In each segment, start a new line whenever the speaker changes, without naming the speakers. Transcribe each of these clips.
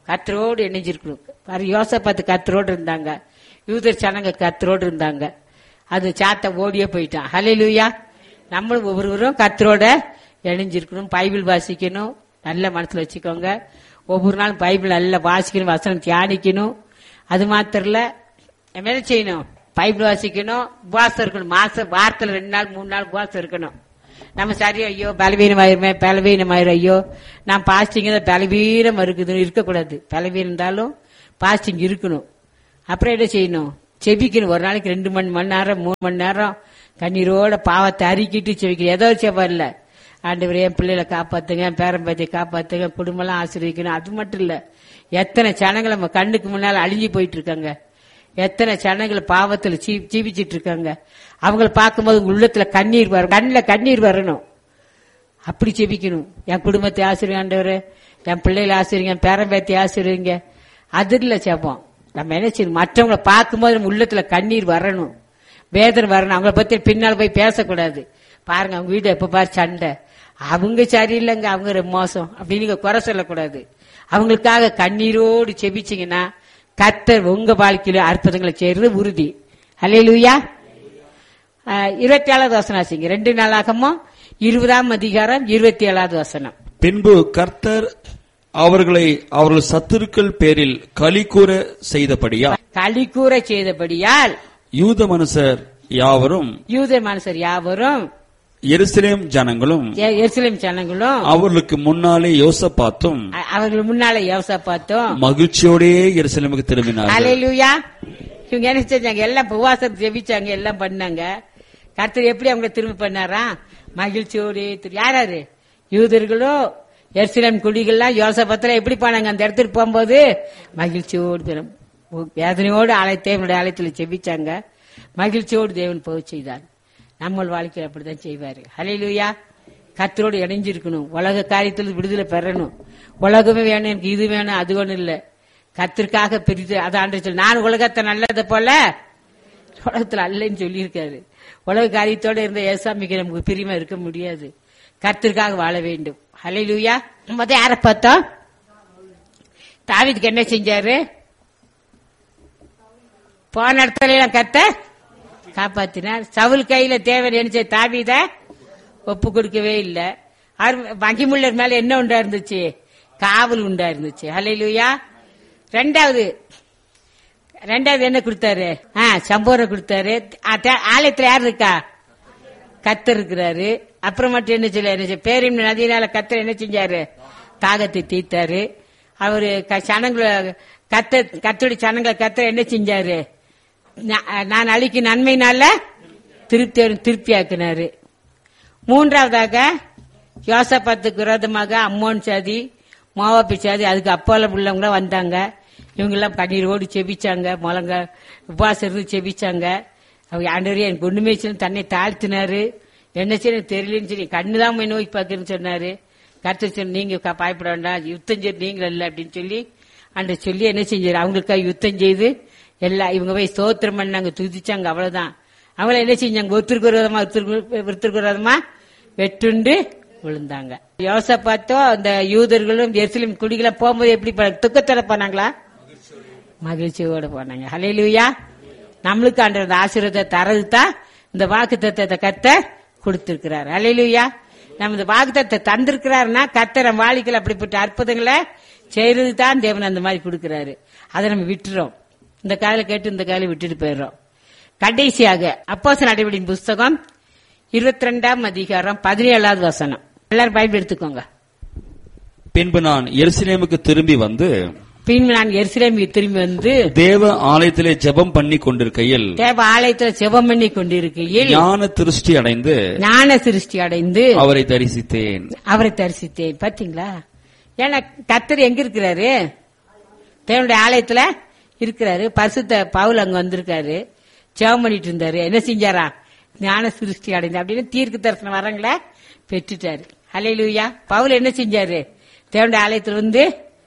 கத்தரோடு இணைஞ்சிருக்கணும் பாரு யோசப்பாத்து கத்தரோடு இருந்தாங்க யூதர் சனங்க கத்தரோடு இருந்தாங்க அது சாத்த ஓடியே போயிட்டான் ஹலே லூயா நம்மளும் ஒவ்வொருவரும் கத்தரோட இணைஞ்சிருக்கணும் பைபிள் வாசிக்கணும் நல்ல மனசுல வச்சுக்கோங்க ஒவ்வொரு நாளும் பைபிள் நல்லா வாசிக்கணும் வசனம் தியானிக்கணும் அது மாத்திரம் இல்ல நம்ம என்ன செய்யணும் பைபிள் வாசிக்கணும் உபவாசம் இருக்கணும் மாசம் வாரத்துல ரெண்டு நாள் மூணு நாள் உபவாசம் இருக்கணும் நம்ம சரி ஐயோ பலவீனமாயிருமே பலவீனமாயிரும் ஐயோ நான் பாஸ்டிங் தான் பலவீனம் இருக்குது இருக்கக்கூடாது பலவீனம் இருந்தாலும் பாஸ்டிங் இருக்கணும் அப்புறம் என்ன செய்யணும் செபிக்கணும் ஒரு நாளைக்கு ரெண்டு மணி மணி நேரம் மூணு மணி நேரம் கண்ணீரோட பாவத்தை அறிக்கிட்டு செபிக்கணும் ஏதோ செவ்வா இல்ல ஆண்டவர் என் பிள்ளைகளை காப்பாத்துங்க என் பேரம்பேத்தியை காப்பாத்துங்க குடும்பம்லாம் ஆசீர்வதிக்கணும் அது மட்டும் இல்ல எத்தனை ஜனங்கள் நம்ம கண்ணுக்கு முன்னால அழிஞ்சு போயிட்டு இருக்காங்க எத்தனை ஜனங்கள் பாவத்துல ஜீ- ஜீவிச்சிட்டு இருக்காங்க அவங்கள பார்க்கும்போது உங்க உள்ளத்துல கண்ணீர் வரும் கண்ணில் கண்ணீர் வரணும் அப்படி ஜெபிக்கணும் என் குடும்பத்தை ஆசிரியர் என் பிள்ளைகளை ஆசிரியங்க என் பேரம்பேத்தி ஆசிரியங்க அது இல்ல ஜெபம் நம்ம என்ன செய்யணும் மற்றவங்கள பார்க்கும்போது நம்ம உள்ளத்துல கண்ணீர் வரணும் வேதனை வரணும் அவங்கள பத்தி பின்னால் போய் பேசக்கூடாது பாருங்க அவங்க வீடு எப்ப பாரு சண்டை அவங்க சரியில்லைங்க அவங்க ரொம்ப மோசம் அப்படின்னு நீங்க குறை சொல்லக்கூடாது அவங்களுக்காக கண்ணீரோடு செபிச்சீங்கன்னா கத்தர் உங்க வாழ்க்கையில அற்புதங்களை செய்யறது உறுதி ஹalleluya இருபத்தி ஏழாவது வசனம் ஆசிங்க ரெண்டு நாளாகமோ இருபதாம் அதிகாரம் இருபத்தி ஏழாவது வசனம்
பின்பு கர்த்தர் அவர்களை அவர்கள் சத்துருக்கள் பேரில் களி கூற செய்தபடியா
களி கூற செய்தபடியால்
யூத மனுஷர் யாவரும்
யூத மனுஷர் யாவரும்
எருசலேம் ஜனங்களும்
எ- எருசலேம் ஜனங்களும்
அவர்களுக்கு முன்னாலே யோசப்பாத்தும்
அ- அவர்கள் முன்னால யோசா பார்த்தோம்
மகிழ்ச்சியோடே எருசலேமுக்கு திரும்பினார்கள்
அலையிலுயா இவங்க என்ன செஞ்சாங்க எல்லாம் உபவாசம் ஜெபிச்சாங்க எல்லாம் பண்ணாங்க கர்த்தர் எப்படி அவங்கள திரும்ப பண்ணாரா மகிழ்ச்சியோடு திரு- யாராரு யூதர்களும் எருசலேம் குடிகள்லாம் யோசபத்துல எப்படி போனாங்க அந்த இடத்துக்கு போகும்போது மகிழ்ச்சியோடு திரும்- வேதனையோடு ஆலய தேவனுடைய ஆலயத்தில் ஜெபிச்சாங்க மகிழ்ச்சியோடு தேவன் போக செய்தார் நம்ம வாழ்க்கையில் அப்படிதான் செய்வாரு ஹalleluya கர்த்தரோடு இணைஞ்சிருக்கணும் உலக காரியத்தில் விடுதலை பெறணும் உலகமே வேணும் எனக்கு இது வேணும் அது ஒண்ணும் இல்ல கத்திற்காக பிரித்து அதை ஆண்டு சொல்லி நான் உலகத்தை நல்லதை போல உலகத்துல அல்லன்னு சொல்லியிருக்காரு உலக காரியத்தோட இருந்த ஏசாமிக்கு நமக்கு பிரிமா இருக்க முடியாது கர்த்தருக்காக வாழ வேண்டும் ஹalleluya முத யார பார்த்தோம் தாவீதுக்கு என்ன செஞ்சாரு போன இடத்துல எல்லாம் கத்த காப்பாத்தினார் சவுல் கையில தேவன் என்ன தாவீத ஒப்பு கொடுக்கவே இல்ல அவர் மகிமுள்ளர் மேல என்ன உண்டா இருந்துச்சு காவல் உண்டா இருந்துச்சு ஹalleluya ரெண்டாவது ரெண்டாவது என்ன கொடுத்தாரு ஆ சம்போரம் கொடுத்தாரு ஆ, தே- ஆலயத்துல யார் இருக்கா கத்தர் இருக்கிறாரு அப்புறம் மட்டும் என்ன சொல்ல என்ன செய்ய- பேரின் நதியினால கத்தர் என்ன செஞ்சாரு தாகத்தை தீர்த்தாரு அவரு க- சனங்களை கத்த கத்தோடி சனங்களை கத்தர் என்ன செஞ்சாரு நா- நான் அழிக்கும் நன்மையினால திருப்தி திருப்தி ஆக்கினாரு மூன்றாவதாக யோசப்பத்துக்கு விரோதமாக அம்மோன் சாதி மோவாப்பி சாதி அதுக்கு அப்பால உள்ளவங்க வந்தாங்க இவங்க எல்லாம் கண்ணீரோடு செபிச்சாங்க முழங்க உபவாசம் இருந்து செபிச்சாங்க அவங்க ஆண்டவரே எனக்கு ஒண்ணுமே சொல்லி தன்னை தாழ்த்தினாரு என்ன செய்ய எனக்கு தெரியலன்னு சொல்லி கண்ணுதான் போய் நோய் பார்க்கறேன்னு சொன்னாரு கருத்து சொல்லி நீங்க க- பயப்பட வேண்டாம் யுத்தம் செய்து நீங்கள் இல்லை அப்படின்னு சொல்லி அன்று சொல்லி என்ன செஞ்சாரு அவங்களுக்காக யுத்தம் செய்து எல்லாம் இவங்க போய் ஸ்தோத்திரம் பண்ணாங்க துதிச்சாங்க அவ்வளவுதான் அவங்கள என்ன செஞ்சாங்க ஒருத்தருக்கு விரோதமா ஒருத்தருக்கு ஒருத்தருக்கு விரோதமா வெட்டுண்டு விழுந்தாங்க யோசப்பாத்தோ அந்த யூதர்களும் எருசலேம் குடிகளை போகும்போது எப்படி போனாங்க? துக்கத்தோட போனாங்களா மகிழ்ச்சியோட போனாங்க ஹalleluya நம்மளுக்கு ஆண்டவர் ஆசீர்வாதத்தை தரது தான் இந்த வாக்கு தத்தத்தை கத்த கொடுத்திருக்கிறார் ஹalleluya நம்ம இந்த வாக்கு தத்தை தந்திருக்கிறாருன்னா கத்தர் நம்ம வாழ்க்கையில் அப்படிப்பட்ட அற்புதங்களை செய்யறது தான் தேவன் அந்த மாதிரி கொடுக்கிறாரு அதை நம்ம விட்டுறோம் இந்த காலையில கேட்டு இந்த காலையில விட்டுட்டு போயிடுறோம் கடைசியாக அப்போஸ் நடவடிக்கையின் புஸ்தகம் இருபத்தி ரெண்டாம் அதிகாரம் பதினேழாவது வசனம் எல்லாரும் பைபிள் எடுத்துக்கோங்க
பின்பு நான் எருசலேமுக்கு திரும்பி வந்து
பின் நான் எருசலேமுக்கு திரும்பி வந்து
தேவ ஆலயத்திலே ஜெபம் பண்ணி கொண்டிருக்கையில்
தேவ ஆலயத்துல செபம் பண்ணி கொண்டிருக்கையில்
ஞான திருஷ்டி அடைந்து
ஞான சிருஷ்டி அடைந்து
அவரை தரிசித்தேன்
அவரை தரிசித்தேன் பாத்தீங்களா ஏன்னா கத்தர் எங்க இருக்கிறாரு தேவனுடைய ஆலயத்துல இருக்கிறாரு பரிசுத்த பவுல் அங்க வந்திருக்காரு ஜெபம் பண்ணிட்டு இருந்தாரு என்ன செஞ்சாரா ஞான சிருஷ்டி அடைந்து அப்படின்னு தீர்க்க தரிசனம் வரங்கள பெற்றுட்டாரு ஹalleluya பவுல் என்ன செஞ்சாரு தேவனுடைய ஆலயத்துல வந்து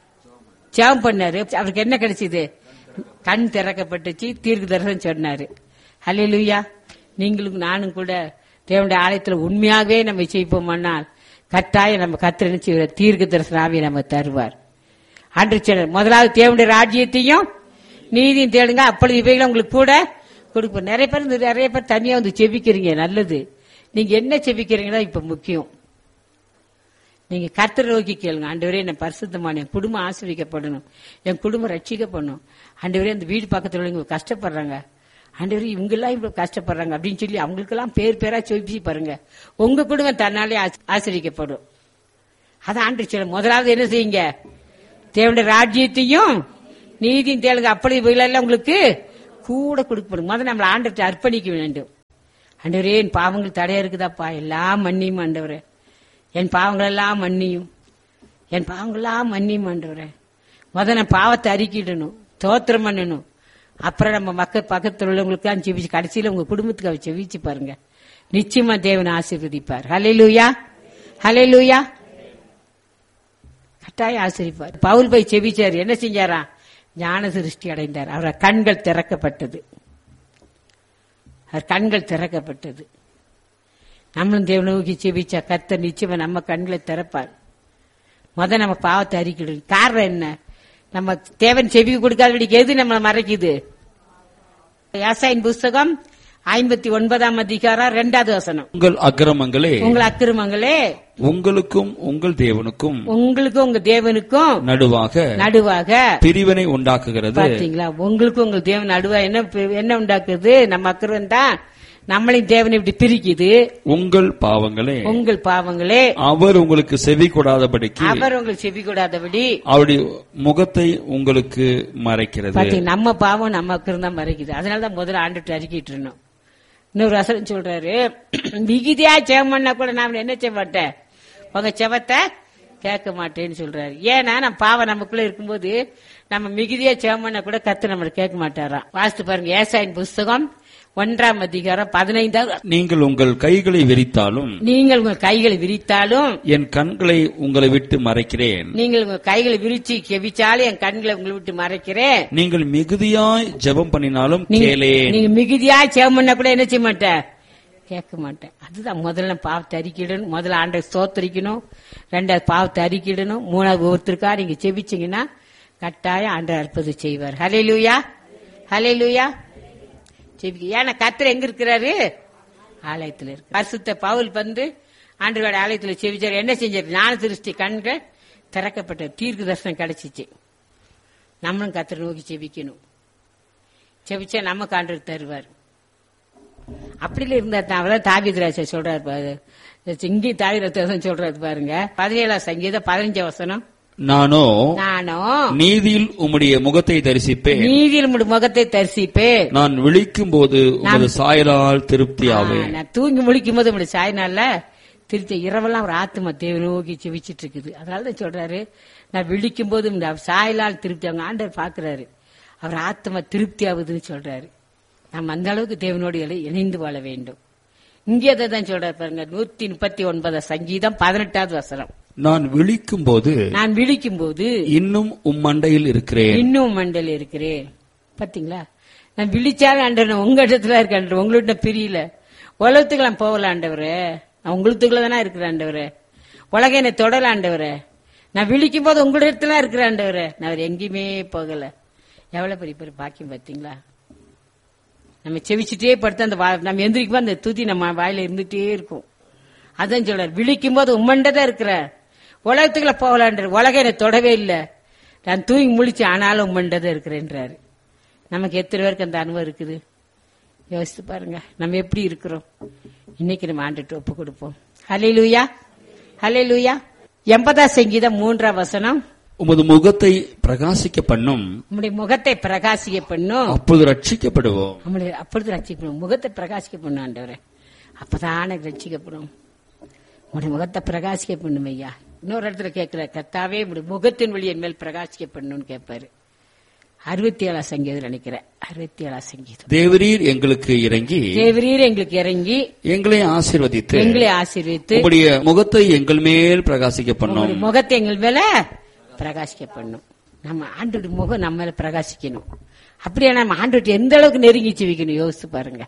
ஜெபம் பண்ணாரு அவருக்கு என்ன கிடைச்சது கண் திறக்கப்பட்டுச்சு தீர்க்க தரிசனம் சொன்னாரு ஹalleluya நீங்களும் நானும் கூட தேவனுடைய ஆலயத்துல உண்மையாகவே நம்ம செய்வோமானால் கட்டாயம் நம்ம கத்திர தீர்க்க தரிசனாவே நம்ம தருவார் அன்று சொன்னார் முதலாவது தேவனுடைய ராஜ்யத்தையும் நீதியும் தேடுங்க அப்பொழுது இவைகளை உங்களுக்கு கூட கொடுப்போம் நிறைய பேர் இந்த நிறைய பேர் தனியா வந்து செபிக்கிறீங்க நல்லது நீங்க என்ன செபிக்கிறீங்கன்னா இப்ப முக்கியம் நீங்க கர்த்தர் நோக்கி கேளுங்க ஆண்டவரே என்ன பரிசுத்தமான என் குடும்பம் ஆசிரியக்கப்படணும் என் குடும்பம் ரட்சிக்கப்படணும் ஆண்டவரே அந்த வீடு பக்கத்துல உள்ளவங்க கஷ்டப்படுறாங்க ஆண்டவரே இவங்க எல்லாம் இவ்வளவு கஷ்டப்படுறாங்க அப்படின்னு சொல்லி அவங்களுக்கெல்லாம் பேர் பேரா சொல்லி பாருங்க உங்க குடும்பம் தன்னாலே ஆசி- ஆசீர்வதிக்கப்படும் அதான் ஆண்டு சொல்ல முதலாவது என்ன செய்யுங்க தேவனுடைய ராஜ்யத்தையும் நீதியும் தேளுங்க அப்படி எல்லாம் உங்களுக்கு கூட கொடுக்கப்படும் முதல்ல நம்மளை ஆண்டத்தை அர்ப்பணிக்க வேண்டும் ஆண்டவரே என் பாவங்கள் தடையா இருக்குதாப்பா எல்லாம் மன்னியும் ஆண்டவரே என் பாவங்கள் எல்லாம் மன்னியும் என் பாவங்கள் எல்லாம் மன்னியும் ஆண்டவரே முதல்ல நான் பாவத்தை அறிக்கிடணும் தோத்திரம் பண்ணணும் அப்புறம் நம்ம மக்கள் பக்கத்தில் உள்ளவங்களுக்கெல்லாம் செவிச்சு கடைசியில உங்க குடும்பத்துக்கு அவர் செவிச்சு பாருங்க நிச்சயமா தேவன் ஆசீர்வதிப்பார் ஹலே லூயா ஹலே லூயா கட்டாயம் ஆசிரிப்பார் பவுல் போய் செவிச்சார் என்ன செஞ்சாரா ஞான சிருஷ்டி அடைந்தார் அவர கண்கள் திறக்கப்பட்டது அவர் கண்கள் திறக்கப்பட்டது நம்மளும் தேவனை நோக்கி செவிச்சா கத்த நிச்சயமா நம்ம கண்களை திறப்பார் முத நம்ம பாவத்தை அறிக்கிடும் காரணம் என்ன நம்ம தேவன் செவி கொடுக்காதபடிக்கு எது நம்மளை மறைக்குது யாசாயின் புஸ்தகம் ஐம்பத்தி ஒன்பதாம் அதிகாரம் ரெண்டாவது வசனம்
உங்கள் அக்கிரமங்களே
உங்கள் அக்கிரமங்களே
உங்களுக்கும் உங்கள் தேவனுக்கும்
உங்களுக்கும் உங்க தேவனுக்கும்
நடுவாக
நடுவாக
பிரிவினை உண்டாக்குகிறது
பாத்தீங்களா உங்களுக்கும் உங்க தேவன் நடுவா என்ன பி- என்ன உண்டாக்குது நம்ம அக்கறம் தான் நம்மளையும் தேவன் இப்படி பிரிக்குது
உங்கள் பாவங்களே
உங்கள் பாவங்களே
அவர் உங்களுக்கு செவி கொடாதபடிக்கு
அவர் உங்களுக்கு செவி கூடாதபடி
அவருடைய முகத்தை உங்களுக்கு மறைக்கிறது
பாத்தீங்க நம்ம பாவம் நம்ம அக்கறம் தான் மறைக்குது அதனாலதான் முதல்ல ஆண்டுட்டு அறிக்கிட்டு இருந்தோம் இன்னொரு வசனம் சொல்றாரு மிகுதியா ஜெபம் பண்ணா கூட நான் என்ன செய்ய மாட்டேன் உங்க செவத்தை கேட்க மாட்டேன்னு சொல்றாரு ஏன்னா நம்ம பாவம் நமக்குள்ள இருக்கும்போது நம்ம மிகுதியா ஜெபம் பண்ணா கூட கத்து நம்மளை கேட்க மாட்டாராம் வாசித்து பாருங்க ஏசாயின் புஸ்தகம் ஒன்றாம் அதிகாரம் பதினைந்தாவது
நீங்கள் உங்கள் கைகளை விரித்தாலும்
நீங்கள் உங்கள் கைகளை விரித்தாலும்
என் கண்களை உங்களை விட்டு மறைக்கிறேன்
நீங்கள் உங்கள் கைகளை விரிச்சு கெவிச்சாலும் என் கண்களை உங்களை விட்டு மறைக்கிறேன்
நீங்கள் மிகுதியாய் ஜெபம் பண்ணினாலும்
நீங்க-
கேளேன்
நீங்க மிகுதியா ஜெபம் பண்ணா கூட என்ன செய்ய மாட்டேன் கேட்க மாட்டேன் அதுதான் முதல்ல பாவத்தை அறிக்கிடணும் முதல்ல ஆண்டை ஸ்தோத்தரிக்கணும் ரெண்டாவது பாவத்தை அறிக்கிடணும் மூணாவது ஒருத்தருக்கா நீங்க செபிச்சீங்கன்னா கட்டாயம் ஆண்டை அற்புதம் செய்வார் ஹலே லூயா ஹலே லூயா செபிக்க ஏன்னா கத்தர் எங்க இருக்கிறாரு ஆலயத்துல இருக்கு பரிசுத்த பவுல் வந்து ஆண்டவரோட ஆலயத்துல செவிச்சார் என்ன செஞ்சார் ஞான திருஷ்டி கண்கள் திறக்கப்பட்ட தீர்க்க தரிசனம் கிடைச்சிச்சு நம்மளும் கத்தரை நோக்கி செபிக்கணும் செபிச்சா நமக்கு ஆண்டவர் தருவார் அப்படில இருந்தா தான் அவதான் தாவிதராஜா சொல்றாரு பாரு இங்கேயும் தாவிதராஜன் சொல்றாரு பாருங்க பதினேழாம் சங்கீதம் பதினஞ்சு வசனம்
நானோ
நானும்
நீதியில் உம்முடைய முகத்தை தரிசிப்பேன்
நீதியில் உம்முடைய முகத்தை தரிசிப்பேன்
நான் விழிக்கும் போது உமது சாயலால் திருப்தியாவேன்
நான் தூங்கி முழிக்கும் போது உங்களுடைய சாயனால திருத்த இரவெல்லாம் ஒரு ஆத்மா தேவை நோக்கி செவிச்சிட்டு இருக்குது அதனால தான் சொல்றாரு நான் விழிக்கும் போது இந்த சாயலால் திருப்தி அவங்க ஆண்டவர் பாக்குறாரு அவர் ஆத்மா திருப்தி ஆகுதுன்னு சொல்றாரு நம்ம அந்த அளவுக்கு தேவனோடு இணை- இணைந்து வாழ வேண்டும் இங்கே அதை தான் சொல்றாரு பாருங்க நூத்தி முப்பத்தி ஒன்பது சங்கீதம் பதினெட்டாவது வசனம்
நான் விழிக்கும் போது
நான் விழிக்கும் போது
இன்னும் உம் மண்டையில் இருக்கிறேன்
இன்னும் மண்டல இருக்கிறேன் பாத்தீங்களா நான் விழிச்சாலும் ஆண்டவர் உங்க இடத்துல இருக்க ஆண்டவர் உங்கள்ட்ட பிரியல உலகத்துக்கு நான் போகல ஆண்டவரே நான் உங்களுக்குள்ள தானே இருக்கிற ஆண்டவரே உலக என்னை தொடல ஆண்டவரே நான் விழிக்கும் போது உங்க இடத்துல இருக்கிற ஆண்டவரே நான் வேற எங்கேயுமே போகல எவ்வளவு பெரிய பெரிய பாக்கியம் பாத்தீங்களா நம்ம செவிச்சுட்டே படுத்து அந்த வா- நம்ம எந்திரிக்கும் போது அந்த துதி நம்ம வாயில இருந்துட்டே இருக்கும் அதான் சொல்றார் விழிக்கும் போது உம்மண்டதான் இருக்கிற உலகத்துக்குள்ள போகலான்ற உலகம் என்னை தொடவே இல்லை நான் தூங்கி முழிச்சு ஆனாலும் உம்மண்டதான் இருக்கிறேன்றாரு நமக்கு எத்தனை பேருக்கு அந்த அனுபவம் இருக்குது யோசித்து பாருங்க நம்ம எப்படி இருக்கிறோம் இன்னைக்கு நம்ம ஆண்டுட்டு ஒப்பு கொடுப்போம் ஹலே லூயா ஹலே லூயா எண்பதா சங்கீதம் மூன்றாம் வசனம்
உமது முகத்தை பிரகாசிக்க பண்ணும்
நம்முடைய முகத்தை பிரகாசிக்க பண்ணும்
அப்பொழுது ரட்சிக்கப்படுவோம்
நம்முடைய அப்பொழுது ரட்சிக்கணும் முகத்தை பிரகாசிக்க பண்ணும் ஆண்டவரே அப்பதான் எனக்கு ரட்சிக்கப்படும் உங்களுடைய முகத்தை பிரகாசிக்க பண்ணும் ஐயா இன்னொரு இடத்துல கேட்கிற கத்தாவே உங்களுடைய முகத்தின் வழி என் மேல் பிரகாசிக்க பண்ணணும்னு கேட்பாரு அறுபத்தி ஏழாம் சங்கீதம் நினைக்கிறேன் அறுபத்தி ஏழாம் சங்கீதம்
தேவரீர் எங்களுக்கு இறங்கி
தேவரீர் எங்களுக்கு இறங்கி
எங்களை ஆசீர்வதித்து
எங்களை ஆசீர்வித்து
உம்முடைய முகத்தை எங்கள் மேல் பிரகாசிக்க பண்ணும்
உங்களுடைய முகத்தை எங்கள் மேல பிரகாசிக்க பண்ணும் நம்ம ஆண்டோட முகம் நம்ம மேல பிரகாசிக்கணும் அப்படியே நம்ம ஆண்டோட எந்த அளவுக்கு நெருங்கி வைக்கணும் யோசிச்சு பாருங்க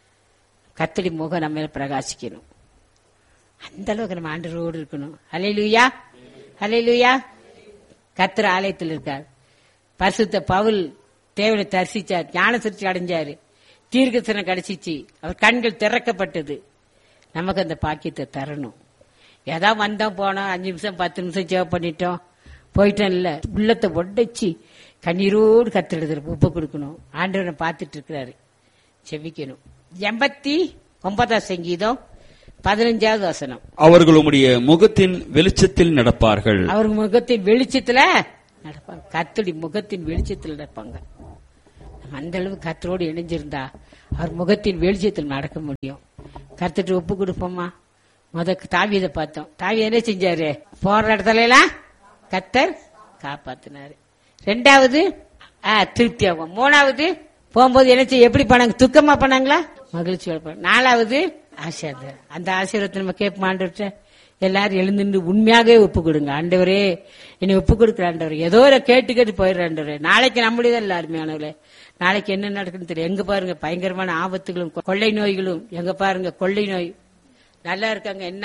கத்தடி முகம் நம்ம மேல பிரகாசிக்கணும் அந்த அளவுக்கு நம்ம ஆண்டரோடு இருக்கணும் ஹலே லூயா ஹலே லூயா கத்திர ஆலயத்தில் இருக்கார் பரிசுத்த பவுல் தேவனை தரிசிச்சார் ஞான சிரிச்சு அடைஞ்சாரு தீர்க்கசனம் கிடைச்சிச்சு அவர் கண்கள் திறக்கப்பட்டது நமக்கு அந்த பாக்கியத்தை தரணும் ஏதா வந்தோம் போனோம் அஞ்சு நிமிஷம் பத்து நிமிஷம் சேவ் பண்ணிட்டோம் போயிட்டோம் இல்ல உள்ளத்தை ஒடைச்சி கண்ணீரோடு கத்திடுது உப்பு கொடுக்கணும் ஆண்டவனை பார்த்துட்டு இருக்கிறாரு செவிக்கணும் எண்பத்தி ஒன்பதாம் சங்கீதம் பதினஞ்சாவது வசனம்
அவர்கள் உம்முடைய முகத்தின் வெளிச்சத்தில் நடப்பார்கள்
அவர் முகத்தின் வெளிச்சத்துல நடப்பாங்க கத்தடி முகத்தின் வெளிச்சத்தில் நடப்பாங்க நம்ம அந்த அளவு கத்தரோடு இணைஞ்சிருந்தா அவர் முகத்தின் வெளிச்சத்தில் நடக்க முடியும் கத்துட்டு ஒப்பு கொடுப்போமா முத தாவியதை பார்த்தோம் தாவி என்ன செஞ்சாரு போற இடத்துல எல்லாம் கத்தர் காப்பாத்தினாரு ரெண்டாவது ஆ, திருப்தி ஆகும் மூணாவது போகும்போது என்ன செய்ய எப்படி பண்ணாங்க துக்கமா பண்ணாங்களா மகிழ்ச்சியோட பண்ணாங்க. நாலாவது ஆசீர்வாதம் அந்த ஆசீர்வாதத்தை நம்ம கேட்போம் ஆண்டவர்கிட்ட எல்லாரும் எழுந்துட்டு உண்மையாகவே ஒப்பு கொடுங்க ஆண்டவரே என்னை ஒப்பு கொடுக்குற ஆண்டவர் ஏதோ ஒரு கேட்டு கேட்டு போயிடுற ஆண்டவரே நாளைக்கு நம்மளுதான் இல்ல அருமையானவர்களே நாளைக்கு என்ன நடக்குன்னு தெரியும் எங்க பாருங்க பயங்கரமான ஆபத்துகளும் கொள்ளை நோய்களும் எங்க பாருங்க கொள்ளை நோய் நல்லா இருக்காங்க என்ன